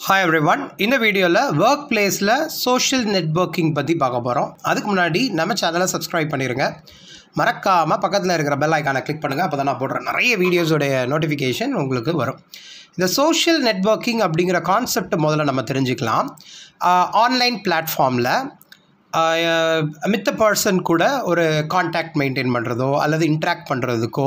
hi every one இந்த வீடியோவில் work பிளேஸில் சோஷியல் நெட்வொர்க்கிங் பற்றி பார்க்க போகிறோம் அதுக்கு முன்னாடி நம்ம சேனலை சப்ஸ்கிரைப் பண்ணிடுங்க மறக்காமல் பக்கத்தில் இருக்கிற பெல் ஐக்கானை கிளிக் பண்ணுங்கள் அப்போ தான் நான் போடுற நிறைய வீடியோஸோடைய நோட்டிஃபிகேஷன் உங்களுக்கு வரும் இந்த சோஷியல் நெட்வொர்க்கிங் அப்படிங்கிற கான்செப்ட் முதல்ல நம்ம தெரிஞ்சுக்கலாம் ஆன்லைன் பிளாட்ஃபார்மில் மித்த பர்சன் கூட ஒரு காண்டாக்ட் மெயின்டைன் பண்ணுறதோ அல்லது இன்ட்ராக்ட் பண்ணுறதுக்கோ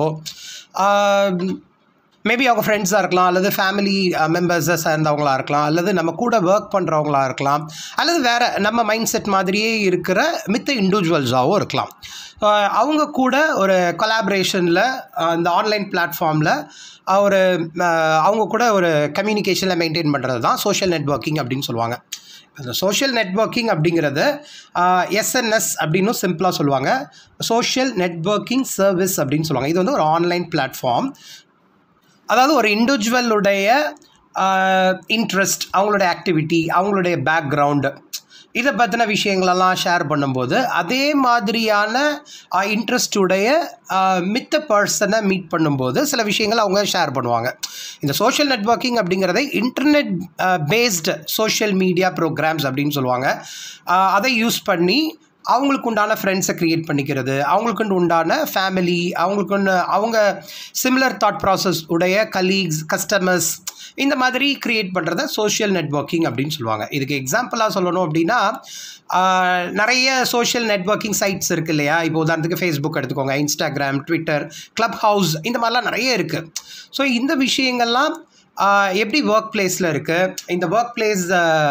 மேபி அவங்க ஃப்ரெண்ட்ஸாக இருக்கலாம் அல்லது ஃபேமிலி மெம்பர்ஸை சேர்ந்தவங்களா இருக்கலாம் அல்லது நம்ம கூட ஒர்க் பண்ணுறவங்களா இருக்கலாம் அல்லது வேறு நம்ம மைண்ட் செட் மாதிரியே இருக்கிற மித்த இண்டிவிஜுவல்ஸாகவும் இருக்கலாம் அஹ் அவங்க கூட ஒரு கொலாபரேஷனில் இந்த ஆன்லைன் பிளாட்ஃபார்மில் ஒரு அஹ் அவங்க கூட ஒரு கம்யூனிகேஷனில் மெயின்டைன் பண்ணுறது தான் சோஷியல் நெட்வொர்க்கிங் அப்படின்னு சொல்லுவாங்க இந்த சோஷியல் நெட்வொர்க்கிங் அப்படிங்கிறது எஸ்என்எஸ் அப்படின்னு சிம்பிளாக சொல்லுவாங்க சோஷியல் நெட்வொர்க்கிங் சர்வீஸ் அப்படின்னு சொல்லுவாங்க இது வந்து ஒரு ஆன்லைன் பிளாட்ஃபார்ம் அதாவது ஒரு இண்டிவிஜுவலுடைய இன்ட்ரெஸ்ட் அவங்களுடைய ஆக்டிவிட்டி அவங்களுடைய பேக்ரவுண்டு இதை பற்றின விஷயங்களெல்லாம் ஷேர் பண்ணும்போது அதே மாதிரியான இன்ட்ரெஸ்டுடைய மித்த பர்சனை மீட் பண்ணும்போது சில விஷயங்கள் அவங்க ஷேர் பண்ணுவாங்க இந்த சோஷியல் நெட்வொர்க்கிங் அப்படிங்கிறதை internet based social media programs அப்படின்னு சொல்லுவாங்க ஆஹ் அதை யூஸ் பண்ணி அவங்களுக்கு உண்டான ஃப்ரெண்ட்ஸை க்ரியேட் பண்ணிக்கிறது அவங்களுக்கு உண்டான ஃபேமிலி அவங்களுக்கு அவங்க சிமிலர் தாட் ப்ராசஸ் உடைய கலீக்ஸ் கஸ்டமர்ஸ் இந்த மாதிரி க்ரியேட் பண்ணுறத சோஷியல் நெட்வொர்க்கிங் அப்படின்னு சொல்லுவாங்க இதுக்கு எக்ஸாம்பிளாக சொல்லணும் அப்படின்னா ஆஹ், நிறைய சோஷியல் நெட்வொர்க்கிங் சைட்ஸ் இருக்கு இல்லையா இப்போ உதாரணத்துக்கு ஃபேஸ்புக் எடுத்துக்கோங்க இன்ஸ்டாகிராம் ட்விட்டர் க்ளப் ஹவுஸ் இந்த மாதிரிலாம் நிறைய இருக்குது ஸோ இந்த விஷயங்கள்லாம் ஆஹ், எப்படி ஒர்க் பிளேஸில் இருக்குது இந்த ஒர்க் பிளேஸ்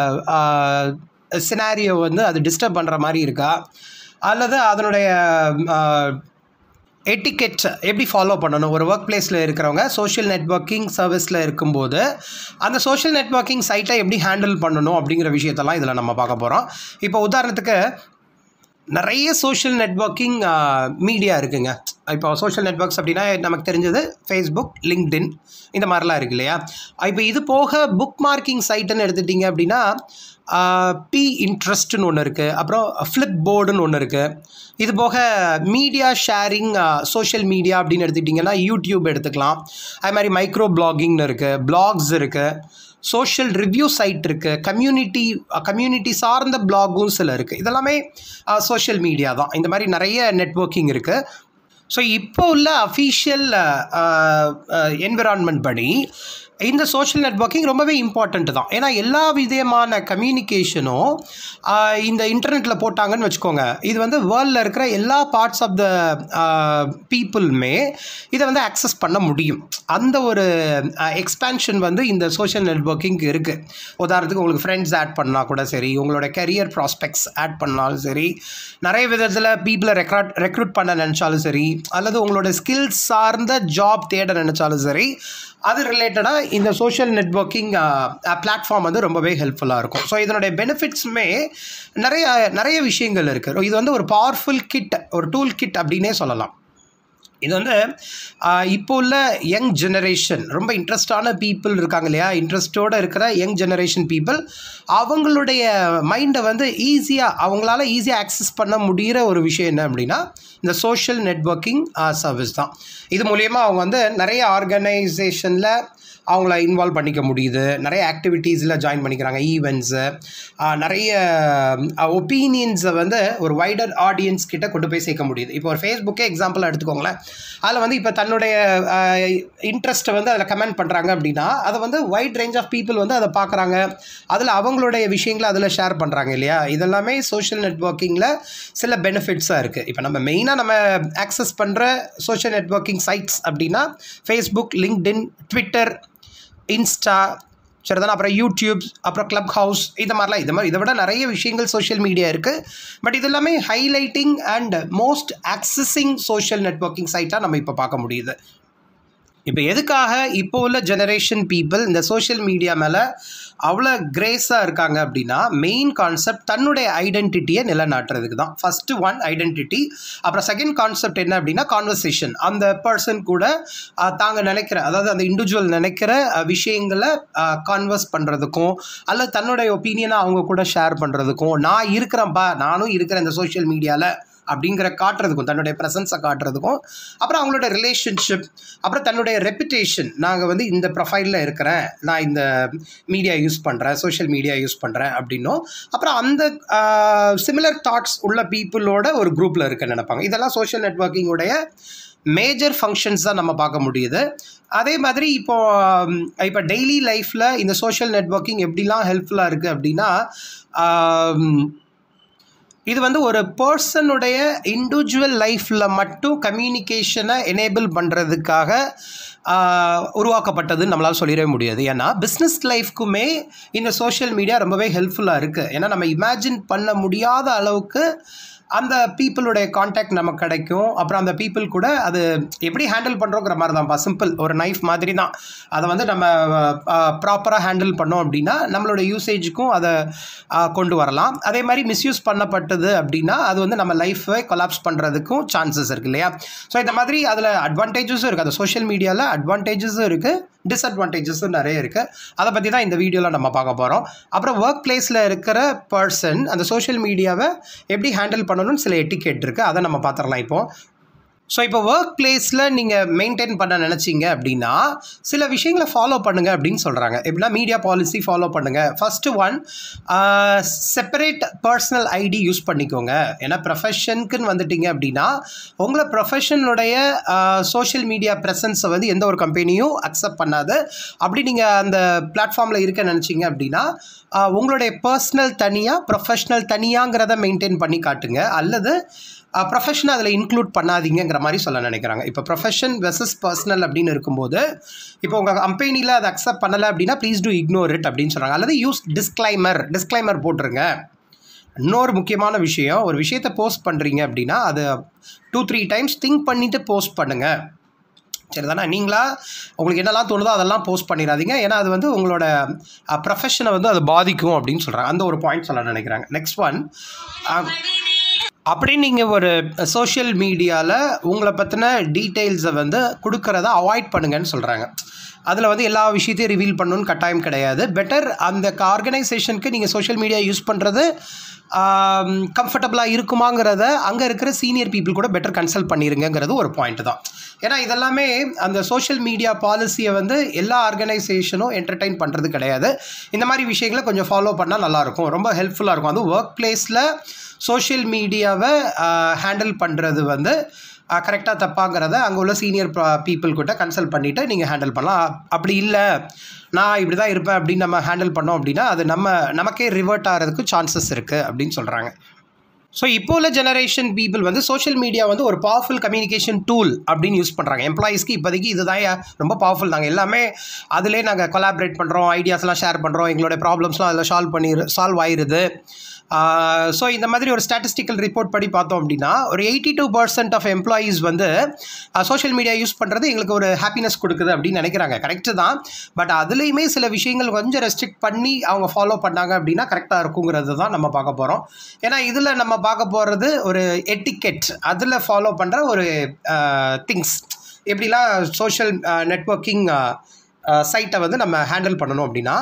சினாரியோ வந்து அது டிஸ்டர்ப் பண்ணுற மாதிரி இருக்கா அல்லது அதனுடைய எட்டிக்கெட் எப்படி ஃபாலோ பண்ணணும் ஒரு ஒர்க் பிளேஸில் இருக்கிறவங்க சோஷியல் நெட்வொர்க்கிங் சர்வீஸில் இருக்கும்போது அந்த சோஷியல் நெட்வொர்க்கிங் சைட்டை எப்படி ஹேண்டில் பண்ணணும் அப்படிங்கிற விஷயத்தெல்லாம் இதில் நம்ம பார்க்க போகிறோம் இப்போ உதாரணத்துக்கு நிறைய சோஷியல் நெட்வொர்க்கிங் மீடியா இருக்குங்க இப்போ சோஷியல் நெட்வொர்க்ஸ் அப்படின்னா நமக்கு தெரிஞ்சது ஃபேஸ்புக் லிங்க்டின் இந்த மாதிரிலாம் இருக்கு இல்லையா இப்போ இது போக புக் மார்க்கிங் சைட்டுன்னு எடுத்துட்டிங்க அப்படின்னா பி இன்ட்ரெஸ்ட்னு ஒன்று இருக்குது அப்புறம் ஃப்ளிப் போர்டுன்னு ஒன்று இருக்குது இது போக மீடியா ஷேரிங் சோஷியல் மீடியா அப்படின்னு எடுத்துக்கிட்டிங்கன்னா யூடியூப் எடுத்துக்கலாம் அது மாதிரி மைக்ரோ பிளாகிங்னு இருக்குது பிளாக்ஸ் இருக்குது சோஷியல் ரிவ்யூ சைட் இருக்குது கம்யூனிட்டி கம்யூனிட்டி சார்ந்த பிளாகும் சில இருக்குது இதெல்லாமே சோஷியல் மீடியா தான் இந்த மாதிரி நிறைய நெட்வொர்க்கிங் இருக்குது ஸோ இப்போ உள்ள அஃபீஷியல் என்விரான்மெண்ட் படி இந்த சோஷியல் நெட்வொர்க்கிங் ரொம்பவே இம்பார்ட்டண்ட் தான் ஏன்னா எல்லா விதமான கம்யூனிகேஷனும் இந்த இன்டர்நெட்டில் போட்டாங்கன்னு வச்சுக்கோங்க இது வந்து வேர்ல்டில் இருக்கிற எல்லா பார்ட்ஸ் ஆஃப் த பீப்புளுமே இதை வந்து அக்சஸ் பண்ண முடியும் அந்த ஒரு எக்ஸ்பேன்ஷன் வந்து இந்த சோஷியல் நெட்வொர்க்கிங்க்கு இருக்குது உதாரணத்துக்கு உங்களுக்கு ஃப்ரெண்ட்ஸ் ஆட் பண்ணால் கூட சரி உங்களோட கரியர் ப்ராஸ்பெக்ட்ஸ் ஆட் பண்ணாலும் சரி நிறைய விதத்தில் பீப்புளை ரெக்ராட் ரெக்ரூட் பண்ண நினச்சாலும் சரி அல்லது உங்களோட ஸ்கில்ஸ் சார்ந்த ஜாப் தேட நினச்சாலும் சரி அது ரிலேட்டடாக இந்த சோஷியல் நெட்வொர்க்கிங் பிளாட்ஃபார்ம் வந்து ரொம்பவே ஹெல்ப்ஃபுல்லாக இருக்கும் ஸோ இதனுடைய பெனிஃபிட்ஸுமே நிறைய நிறைய விஷயங்கள் இருக்குது இது வந்து ஒரு பவர்ஃபுல் கிட் ஒரு டூல் கிட் அப்படின்னே சொல்லலாம் இது வந்து ஆஹ், இப்போ உள்ள யங் ஜெனரேஷன் ரொம்ப இன்ட்ரெஸ்டான பீப்புள் இருக்காங்க இல்லையா இன்ட்ரெஸ்டோடு இருக்கிற யங் ஜெனரேஷன் பீப்புள் அவங்களுடைய மைண்டை வந்து ஈஸியாக அவங்களால ஈஸியாக ஆக்சஸ் பண்ண முடிகிற ஒரு விஷயம் என்ன அப்படின்னா இந்த சோஷியல் நெட்வொர்க்கிங் சர்வீஸ் தான் இது மூலயமா அவங்க வந்து நிறைய ஆர்கனைசேஷனில் அவங்கள இன்வால்வ் பண்ணிக்க முடியுது நிறைய ஆக்டிவிட்டீஸில் ஜாயின் பண்ணிக்கிறாங்க ஈவெண்ட்ஸு நிறைய ஒப்பீனியன்ஸை வந்து ஒரு வைடர் ஆடியன்ஸ் கிட்ட கொண்டு போய் சேர்க்க முடியுது இப்போ ஒரு ஃபேஸ்புக்கே எக்ஸாம்பிளாக எடுத்துக்கோங்களேன் அதில் வந்து இப்போ தன்னுடைய இன்ட்ரெஸ்ட்டை வந்து அதில் கமெண்ட் பண்ணுறாங்க அப்படின்னா அதை வந்து வைட் ரேஞ்ச் ஆஃப் பீப்புள் வந்து அதை பார்க்குறாங்க அதில் அவங்களுடைய விஷயங்களை அதில் ஷேர் பண்ணுறாங்க இல்லையா இதெல்லாமே சோஷியல் நெட்வொர்க்கிங்கில் சில பெனிஃபிட்ஸாக இருக்குது இப்போ நம்ம மெயினாக நம்ம ஆக்சஸ் பண்ணுற சோஷியல் நெட்வொர்க்கிங் சைட்ஸ் அப்படின்னா ஃபேஸ்புக் லிங்க்டின் ட்விட்டர் இன்ஸ்டா சரிதானே அப்புறம் யூடியூப் அப்புறம் க்ளப் ஹவுஸ் இது மாதிரிலாம் இது மாதிரி இதை விட நிறைய விஷயங்கள் சோஷியல் மீடியா இருக்குது பட் இது எல்லாமே highlighting and most accessing social networking சைட்டாக நம்ம இப்போ பார்க்க முடியுது இப்போ எதுக்காக இப்போ உள்ள ஜெனரேஷன் பீப்புள் இந்த சோஷியல் மீடியா மேலே அவ்வளோ கிரேஸாக இருக்காங்க அப்படின்னா மெயின் கான்செப்ட் தன்னுடைய ஐடென்டிட்டியை நிலைநாட்டுறதுக்கு தான் ஃபஸ்ட்டு ஒன் ஐடென்டிட்டி அப்புறம் செகண்ட் கான்செப்ட் என்ன அப்படின்னா கான்வர்சேஷன் அந்த பர்சன் கூட ஆஹ், தாங்க நினைக்கிற அதாவது அந்த இண்டிவிஜுவல் நினைக்கிற ஆஹ், விஷயங்களை கான்வர்ஸ் பண்ணுறதுக்கும் அல்லது தன்னுடைய ஒப்பீனியனை அவங்க கூட ஷேர் பண்ணுறதுக்கும் நான் இருக்கிறேன்ப்பா நானும் இருக்கிறேன் இந்த சோஷியல் மீடியாவில் அப்படிங்கிற காட்டுறதுக்கும் தன்னுடைய ப்ரெசன்ஸை காட்டுறதுக்கும் அப்புறம் அவங்களோட ரிலேஷன்ஷிப் அப்புறம் தன்னுடைய ரெப்புடேஷன் நாங்கள் வந்து இந்த ப்ரொஃபைலில் இருக்கிறேன் நான் இந்த மீடியா யூஸ் பண்ணுறேன் சோஷியல் மீடியா யூஸ் பண்ணுறேன் அப்படின்னும் அப்புறம் அந்த சிமிலர் தாட்ஸ் உள்ள பீப்புளோட ஒரு குரூப்பில் இருக்க நினைப்பாங்க இதெல்லாம் சோஷியல் நெட்ஒர்க்கிங்குடைய மேஜர் ஃபங்க்ஷன்ஸ் தான் நம்ம பார்க்க முடியுது அதே மாதிரி இப்போ ம், இப்போ டெய்லி லைஃப்பில் இந்த சோஷியல் நெட்ஒர்க்கிங் எப்படிலாம் ஹெல்ப்ஃபுல்லாக இருக்குது அப்படின்னா ஆம், இது வந்து ஒரு பர்சனுடைய இண்டிவிஜுவல் லைஃப்பில் மட்டும் கம்யூனிகேஷனை எனேபிள் பண்ணுறதுக்காக உருவாக்கப்பட்டதுன்னு நம்மளால் சொல்லிடவே முடியாது ஏன்னா பிஸ்னஸ் லைஃப்க்குமே இந்த சோஷியல் மீடியா ரொம்பவே ஹெல்ப்ஃபுல்லாக இருக்குது ஏன்னா நம்ம இமேஜின் பண்ண முடியாத அளவுக்கு அந்த பீப்புளுடைய காண்டாக்ட் நமக்கு கிடைக்கும் அப்புறம் அந்த பீப்புள் கூட அது எப்படி ஹேண்டில் பண்ணுறோங்கிற மாதிரி தான்ப்பா சிம்பிள் ஒரு நைஃப் மாதிரி தான் அதை வந்து நம்ம ப்ராப்பராக ஹேண்டில் பண்ணோம் அப்படின்னா நம்மளோட யூசேஜுக்கும் அதை ஆஹ், கொண்டு வரலாம் அதே மாதிரி மிஸ்யூஸ் பண்ணப்பட்டது அப்படின்னா அது வந்து நம்ம லைஃப்பை கொலாப்ஸ் பண்ணுறதுக்கும் சான்சஸ் இருக்கு இல்லையா ஸோ இந்த மாதிரி அதில் அட்வான்டேஜஸும் இருக்குது அந்த சோஷியல் மீடியாவில் அட்வான்டேஜஸும் இருக்குது டிஸ்அட்வான்டேஜஸும் நிறைய இருக்குது அதை பற்றி தான் இந்த வீடியோவில் நம்ம பார்க்க போகிறோம் அப்புறம் ஒர்க் பிளேஸில் இருக்கிற பர்சன் அந்த சோஷியல் மீடியாவை எப்படி ஹேண்டில் பண்ணணும்னு சில எட்டிகேட் இருக்குது அதை நம்ம பார்த்துடலாம் இப்போது ஸோ இப்போ ஒர்க் பிளேஸில் நீங்கள் மெயின்டைன் பண்ண நினச்சிங்க அப்படின்னா சில விஷயங்களை ஃபாலோ பண்ணுங்கள் அப்படின்னு சொல்கிறாங்க எப்படின்னா மீடியா பாலிசி ஃபாலோ பண்ணுங்கள் first one separate personal ID use பண்ணிக்கோங்க ஏன்னா ப்ரொஃபஷனுக்குன்னு வந்துட்டீங்க அப்படின்னா உங்களை ப்ரொஃபஷனுடைய சோஷியல் மீடியா ப்ரெசன்ஸை வந்து எந்த ஒரு கம்பெனியும் அக்செப்ட் பண்ணாது அப்படி நீங்கள் அந்த பிளாட்ஃபார்மில் இருக்க நினச்சிங்க அப்படின்னா ஆஹ், உங்களுடைய பர்சனல் தனியாக ப்ரொஃபஷ்னல் தனியாங்கிறத மெயின்டைன் பண்ணி காட்டுங்க அல்லது ப்ரொஃபஷனை அதில் இன்க்ளூட் பண்ணாதீங்கங்கிற மாதிரி சொல்ல நினைக்கிறாங்க இப்போ ப்ரொஃபஷன் வெர்சஸ் பர்சனல் அப்படின்னு இருக்கும்போது இப்போ உங்கள் கம்பெனியில் அதை அக்செப்ட் பண்ணலை அப்படின்னா ப்ளீஸ் டூ இக்னோர் இட் அப்படின்னு சொல்கிறாங்க அல்லது யூஸ் டிஸ்க்ளைமர் டிஸ்க்ளைமர் போட்டுருங்க இன்னொரு முக்கியமான விஷயம் ஒரு விஷயத்தை போஸ்ட் பண்ணுறீங்க அப்படின்னா அதை டூ த்ரீ டைம்ஸ் திங்க் பண்ணிவிட்டு போஸ்ட் பண்ணுங்கள் சரிதானே நீங்களா உங்களுக்கு என்னெல்லாம் தோணுதோ அதெல்லாம் போஸ்ட் பண்ணிடாதீங்க ஏன்னா அது வந்து உங்களோட ப்ரொஃபஷனை வந்து அது பாதிக்கும் அப்படின்னு சொல்கிறாங்க அந்த ஒரு பாயிண்ட் சொல்ல நினைக்கிறாங்க நெக்ஸ்ட் ஒன் அப்படி நீங்கள் ஒரு சோஷியல் மீடியாவில் உங்களை பற்றின டீட்டெயில்ஸை வந்து கொடுக்கறத அவாய்ட் பண்ணுங்கன்னு சொல்கிறாங்க அதில் வந்து எல்லா விஷயத்தையும் ரிவீல் பண்ணணும்னு கட்டாயம் கிடையாது பெட்டர் அந்த ஆர்கனைசேஷனுக்கு நீங்கள் சோஷியல் மீடியா யூஸ் பண்ணுறது கம்ஃபர்டபுளாக இருக்குமாங்கிறத அங்கே இருக்கிற சீனியர் பீப்புள் கூட பெட்டர் கன்சல்ட் பண்ணிருங்கங்கிறது ஒரு பாயிண்ட் தான் ஏன்னா இதெல்லாமே அந்த சோஷியல் மீடியா பாலிசியை வந்து எல்லா ஆர்கனைசேஷனும் என்டர்டைன் பண்ணுறது கிடையாது இந்த மாதிரி விஷயங்களை கொஞ்சம் ஃபாலோ பண்ணால் நல்லாயிருக்கும் ரொம்ப ஹெல்ப்ஃபுல்லாக இருக்கும் அதுவும் ஒர்க் பிளேஸில் சோஷியல் மீடியாவை ஹேண்டில் பண்ணுறது வந்து கரெக்டாக தப்பாங்கிறத அங்கே உள்ள சீனியர் பீப்புள் கிட்ட கன்சல்ட் பண்ணிவிட்டு நீங்கள் ஹேண்டில் பண்ணலாம் அப்படி இல்லை நான் இப்படி தான் இருப்பேன் அப்படின்னு நம்ம ஹேண்டில் பண்ணோம் அப்படின்னா அது நம்ம நமக்கே ரிவர்ட் ஆகிறதுக்கு சான்சஸ் இருக்குது அப்படின்னு சொல்கிறாங்க ஸோ இப்போ உள்ள ஜெனரேஷன் பீப்புள் வந்து சோஷியல் மீடியா வந்து ஒரு பவர்ஃபுல் கம்யூனிகேஷன் டூல் அப்படின்னு யூஸ் பண்ணுறாங்க எம்ப்ளாயீஸ்க்கு இப்போதைக்கு இதுதான் யா- ரொம்ப பவர்ஃபுல் நாங்கள் எல்லாமே அதிலே நாங்கள் கொலாபரேட் பண்ணுறோம் ஐடியாஸ்லாம் ஷேர் பண்ணுறோம் எங்களுடைய ப்ராப்ளம்ஸ்லாம் அதில் சால்வ் பண்ணி சால்வ் ஆயிருது ஸோ இந்த மாதிரி ஒரு ஸ்டாட்டிஸ்டிக்கல் ரிப்போர்ட் படி பார்த்தோம் அப்படின்னா ஒரு eighty two percent of employees வந்து சோஷியல் மீடியா யூஸ் பண்ணுறது எங்களுக்கு ஒரு ஹாப்பினஸ் கொடுக்குது அப்படின்னு நினைக்கிறாங்க கரெக்டு தான் பட் அதுலேயுமே சில விஷயங்கள் கொஞ்சம் ரெஸ்ட்ரிக்ட் பண்ணி அவங்க ஃபாலோ பண்ணாங்க அப்படின்னா கரெக்டாக இருக்குங்கிறது தான் நம்ம பார்க்க போகிறோம் ஏன்னா இதில் நம்ம பார்க்க போகிறது ஒரு எட்டிக்கெட் அதில் ஃபாலோ பண்ணுற ஒரு திங்ஸ் எப்படிலாம் சோஷியல் நெட்வொர்க்கிங் சைட்டை வந்து நம்ம ஹேண்டில் பண்ணணும் அப்படின்னா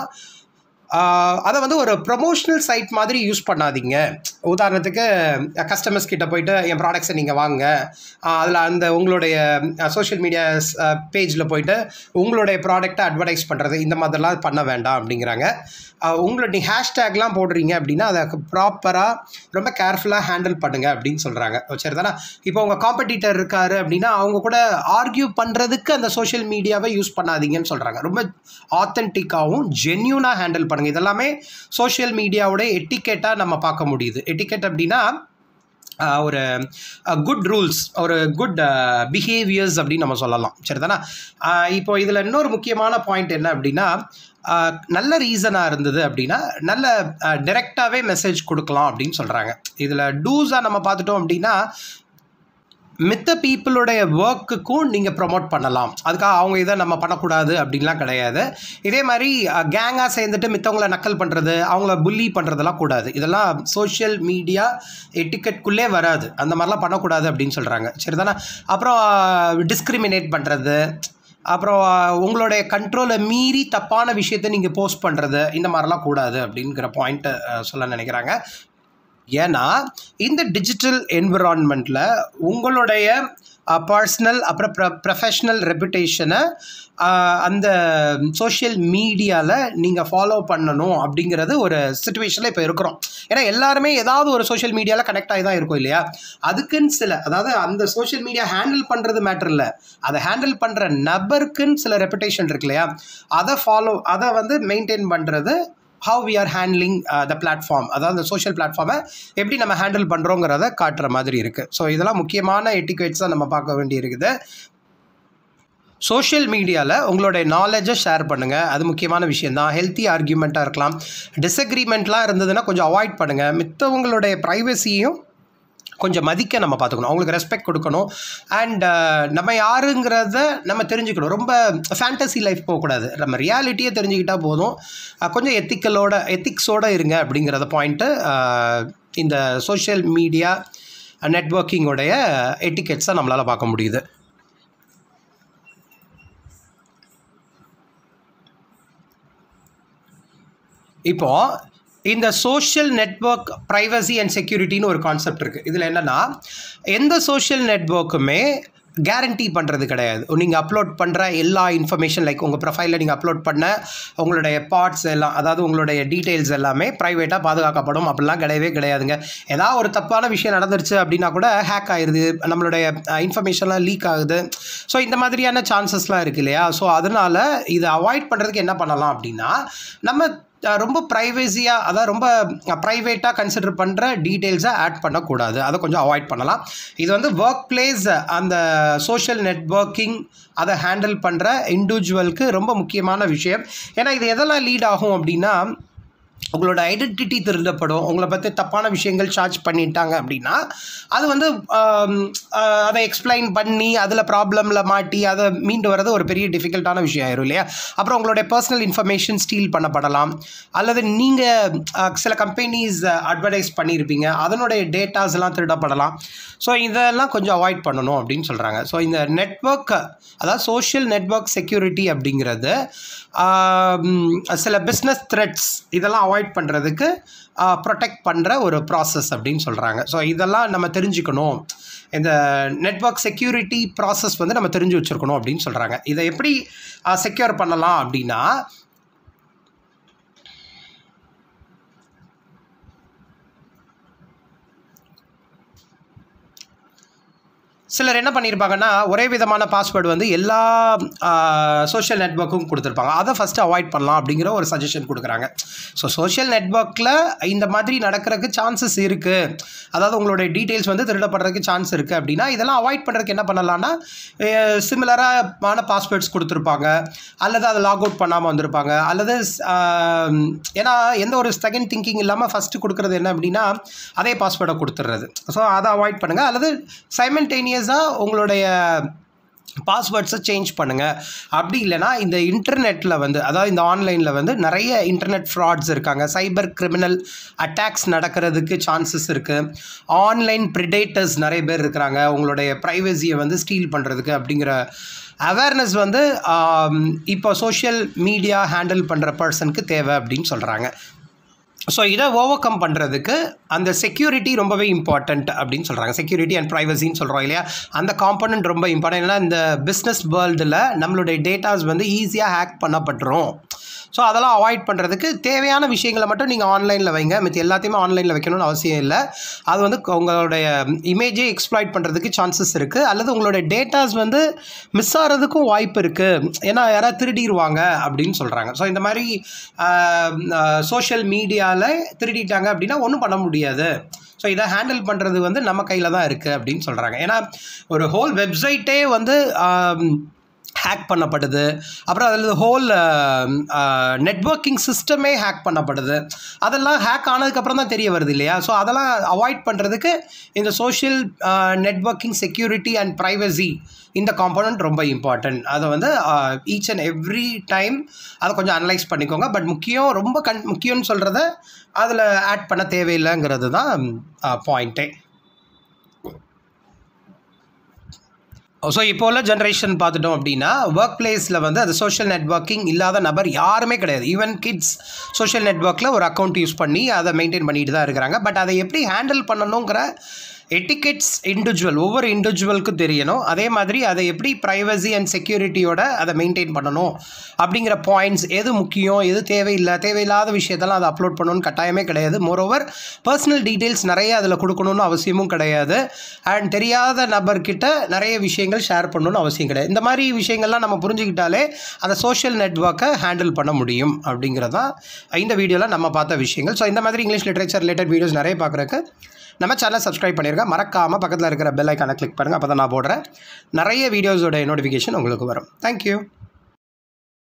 ஆஹ் அதை வந்து ஒரு ப்ரொமோஷனல் சைட் மாதிரி யூஸ் பண்ணாதீங்க உதாரணத்துக்கு கஸ்டமர்ஸ் கிட்ட போயிட்டு என் ப்ராடக்ட்ஸை நீங்கள் வாங்க அதில் அந்த உங்களுடைய சோஷியல் மீடியா பேஜில் போயிட்டு உங்களுடைய ப்ராடக்ட்டை அட்வர்டைஸ் பண்ணுறது இந்த மாதிரிலாம் பண்ண வேண்டாம் அப்படிங்கிறாங்க ஆஹ் உங்களோட நீ ஹேஷ்டேக்லாம் போடுறீங்க அப்படின்னா அதை ப்ராப்பராக ரொம்ப கேர்ஃபுல்லாக ஹேண்டில் பண்ணுங்க அப்படின்னு சொல்கிறாங்க சரிதானா இப்போ உங்கள் காம்படிட்டர் இருக்காரு அப்படின்னா அவங்க கூட ஆர்கியூ பண்ணுறதுக்கு அந்த சோஷியல் மீடியாவை யூஸ் பண்ணாதீங்கன்னு சொல்கிறாங்க ரொம்ப ஆத்தென்டிக்காகவும் ஜென்யூனாக ஹேண்டில் பண்ணுங்கள் இதெல்லாமே சோஷியல் மீடியாவோட எட்டிக்கெட்டாக நம்ம பார்க்க முடியுது எட்டிக்கெட் அப்படின்னா ஆஹ் ஒரு குட் ரூல்ஸ் ஒரு குட் பிஹேவியர்ஸ் அப்படின்னு நம்ம சொல்லலாம் சரிதானா ஆஹ் இப்போ இதில் இன்னொரு முக்கியமான பாயிண்ட் என்ன அப்படின்னா ஆஹ் நல்ல ரீசனாக இருந்தது அப்படின்னா நல்ல டைரெக்டாகவே மெசேஜ் கொடுக்கலாம் அப்படின்னு சொல்கிறாங்க இதில் டூஸாக நம்ம பார்த்துட்டோம் அப்படின்னா மித்த பீப்புளுடைய ஒர்க்குக்கும் நீங்கள் ப்ரொமோட் பண்ணலாம் அதுக்காக அவங்க இதை நம்ம பண்ணக்கூடாது அப்படின்லாம் கிடையாது இதே மாதிரி கேங்காக சேர்ந்துட்டு மித்தவங்கள நக்கல் பண்ணுறது அவங்கள புல்லி பண்ணுறதெல்லாம் கூடாது இதெல்லாம் சோஷியல் மீடியா எட்டிக்கெட்குள்ளே வராது அந்த மாதிரிலாம் பண்ணக்கூடாது அப்படின்னு சொல்கிறாங்க சரிதானே அப்புறம் டிஸ்கிரிமினேட் பண்ணுறது அப்புறம் உங்களுடைய கண்ட்ரோலை மீறி தப்பான விஷயத்தை நீங்கள் போஸ்ட் பண்ணுறது இந்த மாதிரிலாம் கூடாது அப்படிங்கிற பாயிண்ட்டை சொல்ல நினைக்கிறாங்க ஏன்னா இந்த டிஜிட்டல் என்விரான்மெண்ட்டில் உங்களுடைய பர்சனல் அப்புறம் ப்ர ப்ரொஃபஷ்னல் ரெப்புடேஷனை அந்த சோஷியல் மீடியாவில் நீங்கள் ஃபாலோ பண்ணணும் அப்படிங்கிறது ஒரு சுச்சுவேஷனில் இப்போ இருக்கிறோம் ஏன்னா எல்லாருமே ஏதாவது ஒரு சோஷியல் மீடியாவில் கனெக்ட் ஆகி தான் இருக்கும் இல்லையா அதுக்குன்னு சில அதாவது அந்த சோஷியல் மீடியா ஹேண்டில் பண்ணுறது மேட்டர் இல்லை அதை ஹேண்டில் பண்ணுற நபருக்குன்னு சில ரெப்புடேஷன் இருக்கு இல்லையா அதை ஃபாலோ அதை வந்து மெயின்டைன் பண்ணுறது how we are handling the platform அதாவது அந்த சோஷியல் பிளாட்ஃபார்மை எப்படி நம்ம ஹேண்டில் பண்ணுறோங்கிறத காட்டுற மாதிரி இருக்குது ஸோ இதெல்லாம் முக்கியமான எட்டிகேட்ஸாக நம்ம பார்க்க வேண்டி இருக்குது சோஷியல் மீடியாவில் உங்களுடைய நாலேஜை ஷேர் பண்ணுங்கள் அது முக்கியமான விஷயந்தான் ஹெல்த்தி ஆர்கியூமெண்ட்டாக இருக்கலாம் டிஸ்அக்ரிமெண்ட்லாம் இருந்ததுன்னா கொஞ்சம் அவாய்ட் பண்ணுங்கள் மித்தவங்களுடைய ப்ரைவசியும் கொஞ்சம் மதிக்க நம்ம பார்த்துக்கணும் அவங்களுக்கு ரெஸ்பெக்ட் கொடுக்கணும் அண்ட் நம்ம யாருங்கிறத நம்ம தெரிஞ்சுக்கணும் ரொம்ப ஃபேண்டசி லைஃப் போகக்கூடாது நம்ம ரியாலிட்டியை தெரிஞ்சுக்கிட்டால் போதும் அஹ் கொஞ்சம் எத்திக்கலோட எத்திக்ஸோடு இருங்க அப்படிங்கிறத பாயிண்ட்டு இந்த சோஷியல் மீடியா நெட்ஒர்க்கிங்கோடைய எட்டிகெட்ஸை நம்மளால் பார்க்க முடியுது இப்போது இந்த சோஷியல் நெட்ஒர்க் ப்ரைவசி அண்ட் செக்யூரிட்டின்னு ஒரு கான்செப்ட் இருக்குது இதில் என்னென்னா எந்த சோஷியல் நெட்ஒர்க்குமே கேரண்டி பண்ணுறது கிடையாது நீங்கள் அப்லோட் பண்ணுற எல்லா இன்ஃபர்மேஷன் லைக் உங்கள் ப்ரொஃபைலில் நீங்கள் அப்லோட் பண்ண உங்களுடைய பார்ட்ஸ் எல்லாம் அதாவது உங்களுடைய டீட்டெயில்ஸ் எல்லாமே ப்ரைவேட்டாக பாதுகாக்கப்படும் அப்படிலாம் கிடையவே கிடையாதுங்க ஏதாவது ஒரு தப்பான விஷயம் நடந்துருச்சு அப்படின்னா கூட ஹேக் ஆயிடுது நம்மளுடைய இன்ஃபர்மேஷன்லாம் லீக் ஆகுது ஸோ இந்த மாதிரியான சான்சஸ்லாம் இருக்குது இல்லையா ஸோ அதனால் இதை அவாய்ட் பண்ணுறதுக்கு என்ன பண்ணலாம் அப்படின்னா நம்ம அஹ் ரொம்ப ப்ரைவசியாக அதாவது ரொம்ப ப்ரைவேட்டாக கன்சிடர் பண்ணுற டீட்டெயில்ஸை ஆட் பண்ணக்கூடாது அதை கொஞ்சம் அவாய்ட் பண்ணலாம் இது வந்து ஒர்க் பிளேஸ் அந்த சோஷியல் நெட்ஒர்க்கிங் அதை ஹேண்டில் பண்ணுற இண்டிவிஜுவலுக்கு ரொம்ப முக்கியமான விஷயம் ஏன்னா இது எதெல்லாம் லீட் ஆகும் அப்படின்னா உங்களோட ஐடென்டிட்டி திருடப்படும் உங்களை பற்றி தப்பான விஷயங்கள் சார்ஜ் பண்ணிட்டாங்க அப்படின்னா அது வந்து ஆம், ஆஹ், அதை எக்ஸ்பிளைன் பண்ணி அதில் ப்ராப்ளமில் மாட்டி அதை மீண்டு வர்றது ஒரு பெரிய டிஃபிகல்ட்டான விஷயம் ஆயிரும் இல்லையா அப்புறம் உங்களுடைய பர்சனல் இன்ஃபர்மேஷன் ஸ்டீல் பண்ணப்படலாம் அல்லது நீங்கள் சில கம்பெனிஸ் அட்வர்டைஸ் பண்ணியிருப்பீங்க அதனுடைய டேட்டாஸ் எல்லாம் திருடப்படலாம் ஸோ இதெல்லாம் கொஞ்சம் அவாய்ட் பண்ணணும் அப்படின்னு சொல்கிறாங்க ஸோ இந்த நெட்ஒர்க் அதாவது சோஷியல் நெட்ஒர்க் செக்யூரிட்டி அப்படிங்கிறது ஆம், சில பிஸ்னஸ் த்ரெட்ஸ் இதெல்லாம் அவாய்ட் பண்ணுறதுக்கு ப்ரொடெக்ட் பண்ணுற ஒரு ப்ராசஸ் அப்படின்னு சொல்கிறாங்க ஸோ இதெல்லாம் நம்ம தெரிஞ்சுக்கணும் இந்த நெட்ஒர்க் செக்யூரிட்டி ப்ராசஸ் வந்து நம்ம தெரிஞ்சு வச்சுருக்கணும் அப்படின்னு சொல்கிறாங்க இதை எப்படி செக்யூர் பண்ணலாம் அப்படின்னா சிலர் என்ன பண்ணியிருப்பாங்கன்னா ஒரே விதமான பாஸ்வேர்டு வந்து எல்லா சோஷியல் நெட்ஒர்க்கும் கொடுத்துருப்பாங்க அதை ஃபஸ்ட்டு அவாய்ட் பண்ணலாம் அப்படிங்கிற ஒரு சஜஷன் கொடுக்குறாங்க ஸோ சோஷியல் நெட்ஒர்க்கில் இந்த மாதிரி நடக்கிறதுக்கு சான்சஸ் இருக்குது அதாவது உங்களுடைய டீட்டெயில்ஸ் வந்து திருடப்படுறதுக்கு சான்ஸ் இருக்குது அப்படின்னா இதெல்லாம் அவாய்ட் பண்ணுறதுக்கு என்ன பண்ணலாம்னா சிமிலரான பாஸ்வேர்ட்ஸ் கொடுத்துருப்பாங்க அல்லது அதை லாக் அவுட் பண்ணாமல் வந்திருப்பாங்க அல்லது ஆஹ், ஏன்னா எந்த ஒரு செகண்ட் திங்கிங் இல்லாமல் ஃபஸ்ட்டு கொடுக்குறது என்ன அப்படின்னா அதே பாஸ்வேர்டை கொடுத்துட்றது ஸோ அதை அவாய்ட் பண்ணுங்கள் அல்லது சைமல்டேனியஸாக உங்களுடைய பாஸ்வேர்ட்ஸை சேஞ்ச் பண்ணுங்கள் அப்படி இல்லைன்னா இந்த இன்டர்நெட்டில் வந்து அதாவது இந்த ஆன்லைனில் வந்து நிறைய இன்டர்நெட் ஃப்ராட்ஸ் இருக்காங்க சைபர் கிரிமினல் அட்டாக்ஸ் நடக்கிறதுக்கு சான்சஸ் இருக்குது ஆன்லைன் ப்ரிடேட்டர்ஸ் நிறைய பேர் இருக்கிறாங்க உங்களுடைய ப்ரைவசியை வந்து ஸ்டீல் பண்ணுறதுக்கு அப்படிங்கிற அவேர்னஸ் வந்து ஆம், இப்போ சோஷியல் மீடியா ஹேண்டில் பண்ணுற பர்சனுக்கு தேவை அப்படின்னு சொல்கிறாங்க ஸோ இதை ஓவர் கம் பண்ணுறதுக்கு அந்த செக்யூரிட்டி ரொம்பவே இம்பார்ட்டண்ட் அப்படின்னு சொல்கிறாங்க செக்யூரிட்டி அண்ட் ப்ரைவசின்னு சொல்கிறோம் இல்லையா அந்த காம்பனண்ட் ரொம்ப இம்பார்ட்டன்ட் ஏன்னா இந்த பிஸ்னஸ் வேர்ல்டில் நம்மளுடைய டேட்டாஸ் வந்து ஈஸியாக ஹேக் பண்ணப்பட்டுரும் ஸோ அதெல்லாம் அவாய்ட் பண்ணுறதுக்கு தேவையான விஷயங்களை மட்டும் நீங்கள் ஆன்லைனில் வைங்க மித்த எல்லாத்தையுமே ஆன்லைனில் வைக்கணும்னு அவசியம் இல்லை அது வந்து உங்களுடைய இமேஜே எக்ஸ்ப்ளாய்ட் பண்ணுறதுக்கு சான்சஸ் இருக்குது அல்லது உங்களுடைய டேட்டாஸ் வந்து மிஸ் ஆகிறதுக்கும் வாய்ப்பு இருக்குது ஏன்னா யாராவது திருடிடுவாங்க அப்படின்னு சொல்கிறாங்க ஸோ இந்த மாதிரி சோஷியல் மீடியாவில் திருடிட்டாங்க அப்படின்னா ஒன்றும் பண்ண முடியாது ஸோ இதை ஹேண்டில் பண்ணுறது வந்து நம்ம கையில் தான் இருக்குது அப்படின்னு சொல்கிறாங்க ஏன்னா ஒரு ஹோல் வெப்சைட்டே வந்து ஆம், ஹேக் பண்ணப்படுது அப்புறம் அதில் ஹோல் நெட்வொர்க்கிங் சிஸ்டமே ஹேக் பண்ணப்படுது அதெல்லாம் ஹேக் ஆனதுக்கப்புறம் தான் தெரிய வருது இல்லையா ஸோ அதெல்லாம் அவாய்ட் பண்ணுறதுக்கு இந்த social networking security and privacy இந்த காம்போனன்ட் ரொம்ப இம்பார்ட்டன்ட் அதை வந்து ஈச் அண்ட் எவ்ரி டைம் அதை கொஞ்சம் அனலைஸ் பண்ணிக்கோங்க பட் முக்கியம் ரொம்ப கண் முக்கியம்னு சொல்கிறத அதில் ஆட் பண்ண தேவையில்லைங்கிறது தான் பாயிண்ட்டே ஸோ இப்போ உள்ள ஜென்ரேஷன் பார்த்துட்டோம் அப்படின்னா ஒர்க் பிளேஸில் வந்து அது சோஷியல் நெட்வொர்க்கிங் இல்லாத நபர் யாருமே கிடையாது ஈவன் கிட்ஸ் சோஷியல் நெட்வொர்க்கில் ஒரு அக்கௌண்ட் யூஸ் பண்ணி அதை மெயின்டைன் பண்ணிட்டு தான் இருக்கிறாங்க பட் அதை எப்படி ஹேண்டில் பண்ணணுங்கிற எட்டிகெட்ஸ் இண்டிவிஜுவல் ஒவ்வொரு இண்டிவிஜுவலுக்கும் தெரியணும் அதே மாதிரி அதை எப்படி ப்ரைவசி அண்ட் செக்யூரிட்டியோட அதை மெயின்டைன் பண்ணணும் அப்படிங்கிற பாயிண்ட்ஸ் எது முக்கியம் எது தேவையில்லை தேவையில்லாத விஷயத்தெல்லாம் அதை அப்லோட் பண்ணணும்னு கட்டாயமே கிடையாது மோரோவர் பர்சனல் டீட்டெயில்ஸ் நிறைய அதில் கொடுக்கணும்னு அவசியமும் கிடையாது அண்ட் தெரியாத நபர்கிட்ட நிறைய விஷயங்கள் ஷேர் பண்ணணும்னு அவசியம் கிடையாது இந்த மாதிரி விஷயங்கள்லாம் நம்ம புரிஞ்சுக்கிட்டாலே அந்த சோஷியல் நெட்ஒர்க்கை ஹேண்டில் பண்ண முடியும் அப்படிங்கிறது தான் இந்த வீடியோவில் நம்ம பார்த்த விஷயங்கள் ஸோ இந்த மாதிரி இங்கிலீஷ் லிட்ரேச்சர் ரிலேட்டட் வீடியோஸ் நிறைய பார்க்குறக்கு நம்ம சேனலை சப்ஸ்கிரைப் பண்ணியிருக்கேன் மறக்காமல் பக்கத்தில் இருக்கிற பெல் ஐக்கானை கிளிக் பண்ணுங்கள் அப்போ தான் நான் போடுறேன் நிறைய வீடியோஸோட நோட்டிஃபிகேஷன் உங்களுக்கு வரும் தேங்க்யூ